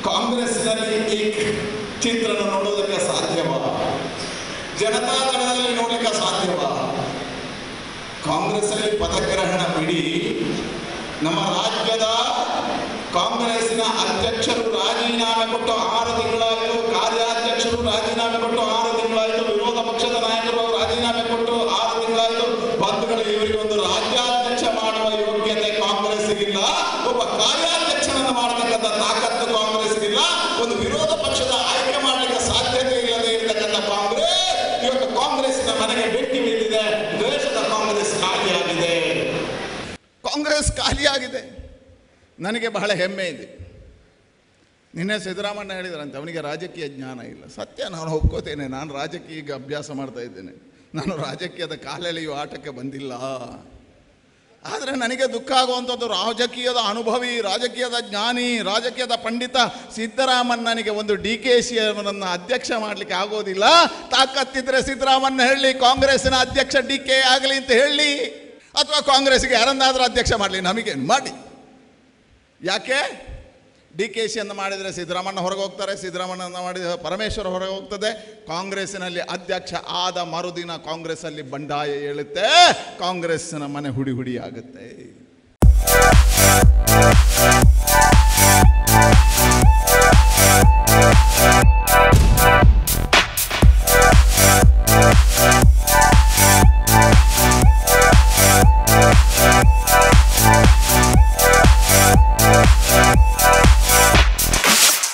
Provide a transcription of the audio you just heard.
ಕಾಂಗ್ರೆಸ್ನಲ್ಲಿ ಈ ಚಿತ್ರಣ ನೋಡೋದಕ್ಕೆ ಸಾಧ್ಯವಾ ಜನತಾದಳದಲ್ಲಿ ನೋಡಲಿಕ್ಕೆ ಸಾಧ್ಯವಾ ಕಾಂಗ್ರೆಸ್ಸಲ್ಲಿ ಪದಗ್ರಹಣ ಬಿಡಿ ನಮ್ಮ ರಾಜ್ಯದ ಕಾಂಗ್ರೆಸ್ಸಿನ ಅಧ್ಯಕ್ಷರು ರಾಜೀನಾಮೆ ಕೊಟ್ಟು ಆರು ತಿಂಗಳಾಯಿತು ಕಾರ್ಯಾಧ್ಯಕ್ಷರು ರಾಜೀನಾಮೆ ಕೊಟ್ಟು ಆರು ತಿಂಗಳಾಯಿತು ವಿರೋಧ ಪಕ್ಷದ ನಾಯಕರು ರಾಜೀನಾಮೆ ಕೊಟ್ಟು ಆರು ತಿಂಗಳಾಯಿತು ಬಂಧುಗಳು ಇವರಿಗೆ ಒಂದು ರಾಜ್ಯಾಧ್ಯಕ್ಷ ಮಾಡುವ ಯೋಗ್ಯತೆ ಕಾಂಗ್ರೆಸ್ಸಿಗಿಲ್ಲ ಒಬ್ಬ ಕಾರ್ಯಾಧ್ಯಕ್ಷನನ್ನು ಮಾಡತಕ್ಕಂಥ ತಾಕತ್ತು ಕಾಂಗ್ರೆಸ್ಸಿಗಿಲ್ಲ ಒಂದು ವಿರೋಧ ಪಕ್ಷದ ಆಯ್ಕೆ ಮಾಡಲಿಕ್ಕೆ ಸಾಧ್ಯತೆ ಇಲ್ಲದೆ ಇರತಕ್ಕಂಥ ಕಾಂಗ್ರೆಸ್ ಇವತ್ತು ಕಾಂಗ್ರೆಸ್ಸಿನ ಮನೆಗೆ ಬೆಟ್ಟಿ ಬಿದ್ದಿದೆ ದೇಶದ ಕಾಂಗ್ರೆಸ್ ಖಾಲಿಯಾಗಿದೆ ಕಾಂಗ್ರೆಸ್ ಖಾಲಿಯಾಗಿದೆ ನನಗೆ ಬಹಳ ಹೆಮ್ಮೆ ಇದೆ ನಿನ್ನೆ ಸಿದ್ದರಾಮಣ್ಣ ಹೇಳಿದ್ರಂತೆ ಅವನಿಗೆ ರಾಜಕೀಯ ಜ್ಞಾನ ಇಲ್ಲ ಸತ್ಯ ನಾನು ಒಪ್ಕೋತೇನೆ ನಾನು ರಾಜಕೀಯ ಈಗ ಅಭ್ಯಾಸ ಮಾಡ್ತಾ ಇದ್ದೇನೆ ನಾನು ರಾಜಕೀಯದ ಕಾಲೆಳೆಯುವ ಆಟಕ್ಕೆ ಬಂದಿಲ್ಲ ಆದರೆ ನನಗೆ ದುಃಖ ಆಗುವಂಥದ್ದು ರಾಜಕೀಯದ ಅನುಭವಿ ರಾಜಕೀಯದ ಜ್ಞಾನಿ ರಾಜಕೀಯದ ಪಂಡಿತ ಸಿದ್ದರಾಮಣ್ಣನಿಗೆ ಒಂದು ಡಿ ಕೆ ಸಿ ಅವರನ್ನು ಅಧ್ಯಕ್ಷ ಮಾಡಲಿಕ್ಕೆ ಆಗೋದಿಲ್ಲ ತಾಕತ್ತಿದ್ರೆ ಸಿದ್ದರಾಮಣ್ಣ ಹೇಳಿ ಕಾಂಗ್ರೆಸ್ಸಿನ ಅಧ್ಯಕ್ಷ ಡಿ ಕೆ ಆಗಲಿ ಅಂತ ಹೇಳಿ ಅಥವಾ ಕಾಂಗ್ರೆಸ್ಗೆ ಯಾರನ್ನಾದರೂ ಅಧ್ಯಕ್ಷ ಮಾಡಲಿ ನಮಗೇನು ಮಾಡಿ ಯಾಕೆ ಡಿ ಕೆ ಶಿಯನ್ನು ಮಾಡಿದರೆ ಸಿದ್ದರಾಮಣ್ಣ ಹೊರಗೆ ಹೋಗ್ತಾರೆ ಸಿದ್ದರಾಮಣ್ಣನ ಮಾಡಿದ ಪರಮೇಶ್ವರ ಹೊರಗೆ ಹೋಗ್ತದೆ ಕಾಂಗ್ರೆಸ್ಸಿನಲ್ಲಿ ಅಧ್ಯಕ್ಷ ಆದ ಮರುದಿನ ಕಾಂಗ್ರೆಸ್ಸಲ್ಲಿ ಬಂಡಾಯ ಏಳುತ್ತೆ ಕಾಂಗ್ರೆಸ್ಸಿನ ಮನೆ ಹುಡಿ ಹುಡಿ ಆಗುತ್ತೆ